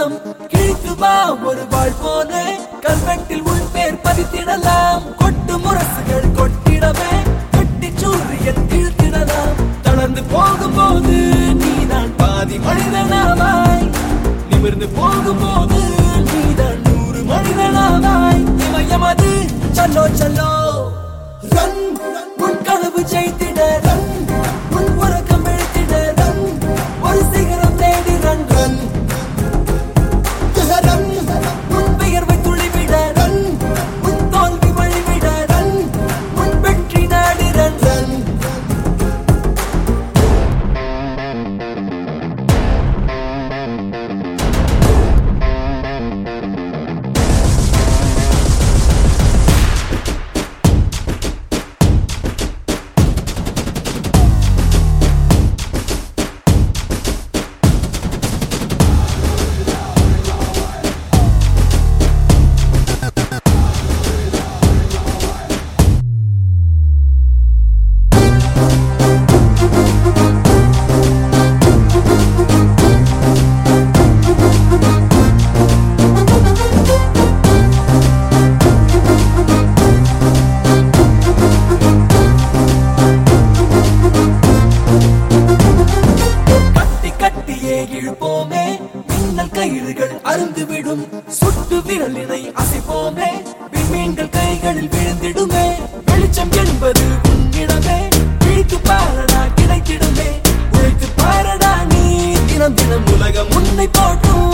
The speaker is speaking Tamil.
மனம் கிழித்து வா ஒரு வாழ் போல கல்வெட்டில் உள் பேர் பதித்திடலாம் கொட்டு முரசுகள் கொட்டிடவே கட்டி சூரியன் இழுத்திடலாம் தளர்ந்து போகும்போது நீதான் பாதி மனிதனாவாய் நிமிர்ந்து போகும்போது நீதான் நூறு மனிதனாவாய் இமயமது சல்லோ சல்லோ ரன் உன் கனவு ஜெயித்திட ரன் உன் உறக்கம் எழுத்திட ரன் ஒரு சிகரம் தேடி ரன் ரன் ரன் உன் பெயர்வை துளிவிட ரன் உன் தோல்வி வழிவிட ரன் உன் வெற்றி நாடி ரன் ரன் கட்டி கட்டியே இழுப்போமே மின்னல் கயிறுகள் அருந்து விடும் சுட்டு விரலினை அசைப்போமே விண்மீன்கள் கைகளில் விழுந்திடுமே வெளிச்சம் என்பது உன்னிடமே விழித்து பாரடா கிடைத்திடுமே உழைத்து பாரடா நீ தினம் தினம் உலகம் உன்னை போற்றும்